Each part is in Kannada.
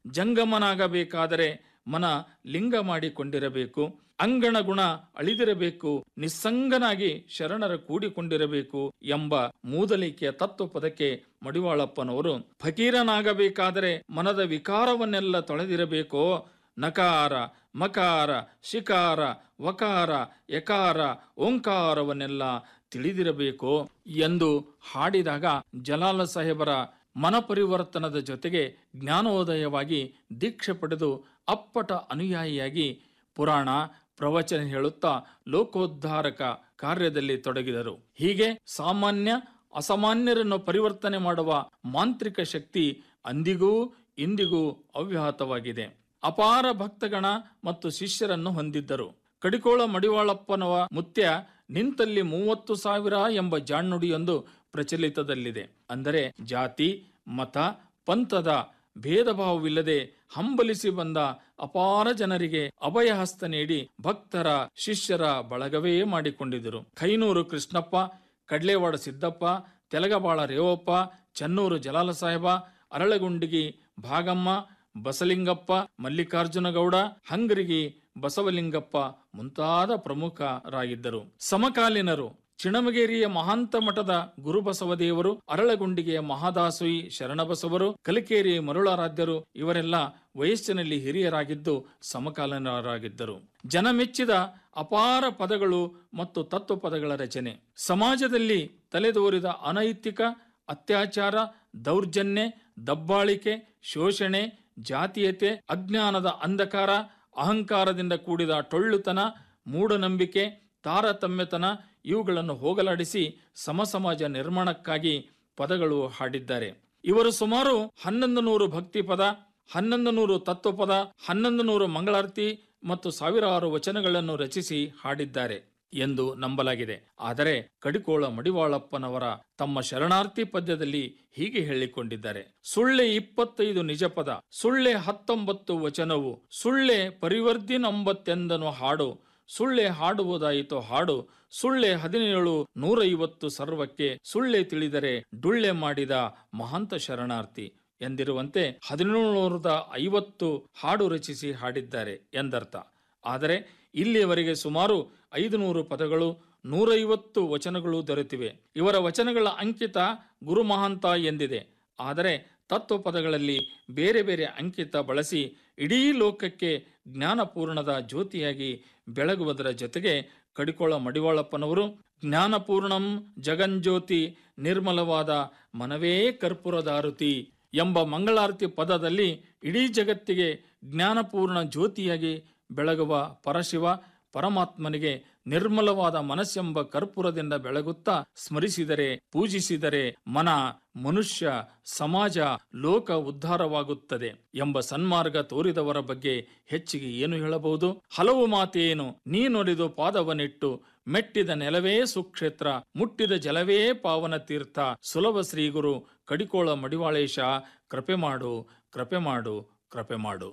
ಜಂಗಮನಾಗಬೇಕಾದರೆ ಮನ ಲಿಂಗ ಮಾಡಿಕೊಂಡಿರಬೇಕು ಅಂಗಣ ಗುಣ ಅಳಿದಿರಬೇಕು ನಿಸ್ಸಂಗನಾಗಿ ಶರಣರ ಕೂಡಿಕೊಂಡಿರಬೇಕು ಎಂಬ ಮೂದಲಿಕೆಯ ತತ್ವಪದಕ್ಕೆ ಮಡಿವಾಳಪ್ಪನವರು ಫಕೀರನಾಗಬೇಕಾದರೆ ಮನದ ವಿಕಾರವನ್ನೆಲ್ಲ ತೊಳೆದಿರಬೇಕೋ ನಕಾರ ಮಕಾರ ಶಿಕಾರ ವಕಾರ ಯಕಾರ ಓಂಕಾರವನ್ನೆಲ್ಲ ತಿಳಿದಿರಬೇಕು ಎಂದು ಹಾಡಿದಾಗ ಜಲಾಲ ಸಾಹೇಬರ ಮನಪರಿವರ್ತನದ ಜೊತೆಗೆ ಜ್ಞಾನೋದಯವಾಗಿ ದೀಕ್ಷೆ ಪಡೆದು ಅಪ್ಪಟ ಅನುಯಾಯಿಯಾಗಿ ಪುರಾಣ ಪ್ರವಚನ ಹೇಳುತ್ತಾ ಲೋಕೋದ್ಧಾರಕ ಕಾರ್ಯದಲ್ಲಿ ತೊಡಗಿದರು ಹೀಗೆ ಸಾಮಾನ್ಯ ಅಸಾಮಾನ್ಯರನ್ನು ಪರಿವರ್ತನೆ ಮಾಡುವ ಮಾಂತ್ರಿಕ ಶಕ್ತಿ ಅಂದಿಗೂ ಇಂದಿಗೂ ಅವ್ಯಾಹತವಾಗಿದೆ ಅಪಾರ ಭಕ್ತಗಣ ಮತ್ತು ಶಿಷ್ಯರನ್ನು ಹೊಂದಿದ್ದರು ಕಡಿಕೋಳ ಮಡಿವಾಳಪ್ಪನವ ಮುತ್ಯ ನಿಂತಲ್ಲಿ ಮೂವತ್ತು ಸಾವಿರ ಎಂಬ ಜಾಣ್ನುಡಿಯೊಂದು ಪ್ರಚಲಿತದಲ್ಲಿದೆ ಅಂದರೆ ಜಾತಿ ಮತ ಪಂಥದ ಭೇದ ಭಾವವಿಲ್ಲದೆ ಹಂಬಲಿಸಿ ಬಂದ ಅಪಾರ ಜನರಿಗೆ ಅಭಯಹಸ್ತ ನೀಡಿ ಭಕ್ತರ ಶಿಷ್ಯರ ಬಳಗವೇ ಮಾಡಿಕೊಂಡಿದ್ದರು ಕೈನೂರು ಕೃಷ್ಣಪ್ಪ ಕಡ್ಲೇವಾಡ ಸಿದ್ದಪ್ಪ ತೆಲಗಬಾಳ ರೇವಪ್ಪ ಚನ್ನೂರು ಜಲಾಲ ಸಾಹೇಬ ಅರಳಗುಂಡಿಗಿ ಭಾಗಮ್ಮ ಬಸಲಿಂಗಪ್ಪ ಮಲ್ಲಿಕಾರ್ಜುನಗೌಡ ಹಂಗರಿಗಿ ಬಸವಲಿಂಗಪ್ಪ ಮುಂತಾದ ಪ್ರಮುಖರಾಗಿದ್ದರು ಸಮಕಾಲೀನರು ಚಿಣಮಗೇರಿಯ ಮಹಾಂತ ಮಠದ ಗುರುಬಸವದೇವರು ಅರಳಗುಂಡಿಗೆಯ ಮಹಾದಾಸೋಯಿ ಶರಣಬಸವರು ಕಲಿಕೇರಿ ಮರುಳಾರಾಧ್ಯರು ಇವರೆಲ್ಲ ವಯಸ್ಸಿನಲ್ಲಿ ಹಿರಿಯರಾಗಿದ್ದು ಸಮಕಾಲೀನರಾಗಿದ್ದರು ಜನಮೆಚ್ಚಿದ ಅಪಾರ ಪದಗಳು ಮತ್ತು ತತ್ವಪದಗಳ ರಚನೆ ಸಮಾಜದಲ್ಲಿ ತಲೆದೋರಿದ ಅನೈತಿಕ ಅತ್ಯಾಚಾರ ದೌರ್ಜನ್ಯ ದಬ್ಬಾಳಿಕೆ ಶೋಷಣೆ ಜಾತೀಯತೆ ಅಜ್ಞಾನದ ಅಂಧಕಾರ ಅಹಂಕಾರದಿಂದ ಕೂಡಿದ ಟೊಳ್ಳುತನ ಮೂಢನಂಬಿಕೆ ತಾರತಮ್ಯತನ ಇವುಗಳನ್ನು ಹೋಗಲಾಡಿಸಿ ಸಮಸಮಾಜ ನಿರ್ಮಾಣಕ್ಕಾಗಿ ಪದಗಳು ಹಾಡಿದ್ದಾರೆ ಇವರು ಸುಮಾರು ಹನ್ನೊಂದು ನೂರು ಭಕ್ತಿ ಪದ ಹನ್ನೊಂದು ನೂರು ತತ್ವಪದ ಹನ್ನೊಂದು ನೂರು ಮಂಗಳಾರತಿ ಮತ್ತು ಸಾವಿರಾರು ವಚನಗಳನ್ನು ರಚಿಸಿ ಹಾಡಿದ್ದಾರೆ ಎಂದು ನಂಬಲಾಗಿದೆ ಆದರೆ ಕಡಿಕೋಳ ಮಡಿವಾಳಪ್ಪನವರ ತಮ್ಮ ಶರಣಾರ್ಥಿ ಪದ್ಯದಲ್ಲಿ ಹೀಗೆ ಹೇಳಿಕೊಂಡಿದ್ದಾರೆ ಸುಳ್ಳೆ ಇಪ್ಪತ್ತೈದು ನಿಜಪದ ಸುಳ್ಳೆ ಹತ್ತೊಂಬತ್ತು ವಚನವು ಸುಳ್ಳೆ ಪರಿವರ್ತಿನೊಂಬತ್ತೆಂದನು ಹಾಡು ಸುಳ್ಳೆ ಹಾಡುವುದಾಯಿತು ಹಾಡು ಸುಳ್ಳೆ ಹದಿನೇಳು ನೂರೈವತ್ತು ಸರ್ವಕ್ಕೆ ಸುಳ್ಳೆ ತಿಳಿದರೆ ಡುಳ್ಳೆ ಮಾಡಿದ ಮಹಾಂತ ಶರಣಾರ್ಥಿ ಎಂದಿರುವಂತೆ ಹದಿನೇಳುನೂರದ ಐವತ್ತು ಹಾಡು ರಚಿಸಿ ಹಾಡಿದ್ದಾರೆ ಎಂದರ್ಥ ಆದರೆ ಇಲ್ಲಿಯವರೆಗೆ ಸುಮಾರು ಐದು ನೂರು ಪದಗಳು ನೂರೈವತ್ತು ವಚನಗಳು ದೊರೆತಿವೆ ಇವರ ವಚನಗಳ ಅಂಕಿತ ಗುರು ಮಹಾಂತ ಎಂದಿದೆ ಆದರೆ ತತ್ವಪದಗಳಲ್ಲಿ ಬೇರೆ ಬೇರೆ ಅಂಕಿತ ಬಳಸಿ ಇಡೀ ಲೋಕಕ್ಕೆ ಜ್ಞಾನಪೂರ್ಣದ ಜ್ಯೋತಿಯಾಗಿ ಬೆಳಗುವುದರ ಜೊತೆಗೆ ಕಡಿಕೋಳ ಮಡಿವಾಳಪ್ಪನವರು ಜ್ಞಾನಪೂರ್ಣಂ ಜಗಂಜ್ಯೋತಿ ನಿರ್ಮಲವಾದ ಮನವೇ ಕರ್ಪೂರದಾರುತಿ ಎಂಬ ಮಂಗಳಾರತಿ ಪದದಲ್ಲಿ ಇಡೀ ಜಗತ್ತಿಗೆ ಜ್ಞಾನಪೂರ್ಣ ಜ್ಯೋತಿಯಾಗಿ ಬೆಳಗುವ ಪರಶಿವ ಪರಮಾತ್ಮನಿಗೆ ನಿರ್ಮಲವಾದ ಮನಸ್ಸೆಂಬ ಕರ್ಪೂರದಿಂದ ಬೆಳಗುತ್ತಾ ಸ್ಮರಿಸಿದರೆ ಪೂಜಿಸಿದರೆ ಮನ ಮನುಷ್ಯ ಸಮಾಜ ಲೋಕ ಉದ್ಧಾರವಾಗುತ್ತದೆ ಎಂಬ ಸನ್ಮಾರ್ಗ ತೋರಿದವರ ಬಗ್ಗೆ ಹೆಚ್ಚಿಗೆ ಏನು ಹೇಳಬಹುದು ಹಲವು ಮಾತೇನು ನೀನೊಲಿದು ಪಾದವನಿಟ್ಟು ಮೆಟ್ಟಿದ ನೆಲವೇ ಸುಕ್ಷೇತ್ರ ಮುಟ್ಟಿದ ಜಲವೇ ಪಾವನ ತೀರ್ಥ ಸುಲಭ ಶ್ರೀಗುರು ಕಡಿಕೋಳ ಮಡಿವಾಳೇಶ ಕೃಪೆ ಮಾಡು ಕೃಪೆ ಮಾಡು ಕೃಪೆ ಮಾಡು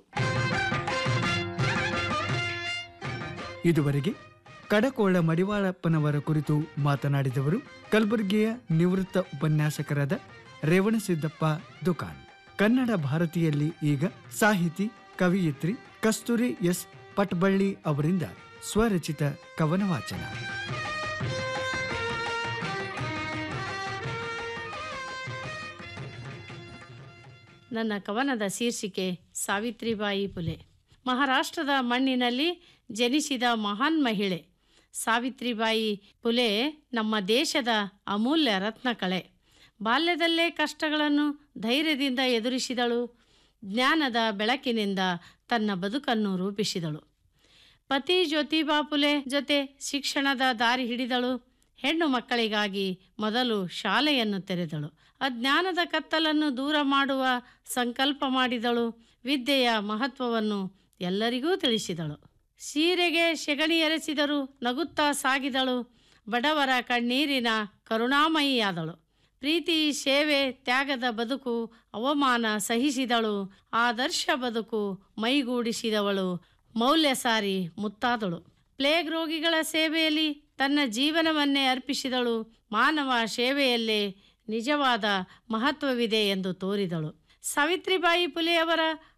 ಇದುವರೆಗೆ ಕಡಕೋಳ ಮಡಿವಾಳಪ್ಪನವರ ಕುರಿತು ಮಾತನಾಡಿದವರು ಕಲಬುರಗಿಯ ನಿವೃತ್ತ ಉಪನ್ಯಾಸಕರಾದ ರೇವಣಸಿದ್ದಪ್ಪ ದುಕಾನ್ ಕನ್ನಡ ಭಾರತಿಯಲ್ಲಿ ಈಗ ಸಾಹಿತಿ ಕವಿಯಿತ್ರಿ ಕಸ್ತೂರಿ ಎಸ್ ಪಟ್ಬಳ್ಳಿ ಅವರಿಂದ ಸ್ವರಚಿತ ಕವನ ವಾಚನ ನನ್ನ ಕವನದ ಶೀರ್ಷಿಕೆ ಸಾವಿತ್ರಿಬಾಯಿ ಪುಲೆ ಮಹಾರಾಷ್ಟ್ರದ ಮಣ್ಣಿನಲ್ಲಿ ಜನಿಸಿದ ಮಹಾನ್ ಮಹಿಳೆ ಸಾವಿತ್ರಿಬಾಯಿ ಪುಲೆ ನಮ್ಮ ದೇಶದ ಅಮೂಲ್ಯ ರತ್ನ ಕಳೆ ಬಾಲ್ಯದಲ್ಲೇ ಕಷ್ಟಗಳನ್ನು ಧೈರ್ಯದಿಂದ ಎದುರಿಸಿದಳು ಜ್ಞಾನದ ಬೆಳಕಿನಿಂದ ತನ್ನ ಬದುಕನ್ನು ರೂಪಿಸಿದಳು ಪತಿ ಜ್ಯೋತಿಬಾ ಪುಲೆ ಜೊತೆ ಶಿಕ್ಷಣದ ದಾರಿ ಹಿಡಿದಳು ಹೆಣ್ಣು ಮಕ್ಕಳಿಗಾಗಿ ಮೊದಲು ಶಾಲೆಯನ್ನು ತೆರೆದಳು ಅಜ್ಞಾನದ ಕತ್ತಲನ್ನು ದೂರ ಮಾಡುವ ಸಂಕಲ್ಪ ಮಾಡಿದಳು ವಿದ್ಯೆಯ ಮಹತ್ವವನ್ನು ಎಲ್ಲರಿಗೂ ತಿಳಿಸಿದಳು ಸೀರೆಗೆ ಸೆಗಣಿ ಎರಚಿದರು ನಗುತ್ತಾ ಸಾಗಿದಳು ಬಡವರ ಕಣ್ಣೀರಿನ ಕರುಣಾಮಯಿಯಾದಳು ಪ್ರೀತಿ ಸೇವೆ ತ್ಯಾಗದ ಬದುಕು ಅವಮಾನ ಸಹಿಸಿದಳು ಆದರ್ಶ ಬದುಕು ಮೈಗೂಡಿಸಿದವಳು ಮೌಲ್ಯ ಸಾರಿ ಮುತ್ತಾದಳು ಪ್ಲೇಗ್ ರೋಗಿಗಳ ಸೇವೆಯಲ್ಲಿ ತನ್ನ ಜೀವನವನ್ನೇ ಅರ್ಪಿಸಿದಳು ಮಾನವ ಸೇವೆಯಲ್ಲೇ ನಿಜವಾದ ಮಹತ್ವವಿದೆ ಎಂದು ತೋರಿದಳು ಸಾವಿತ್ರಿಬಾಯಿ ಪುಲೆಯವರ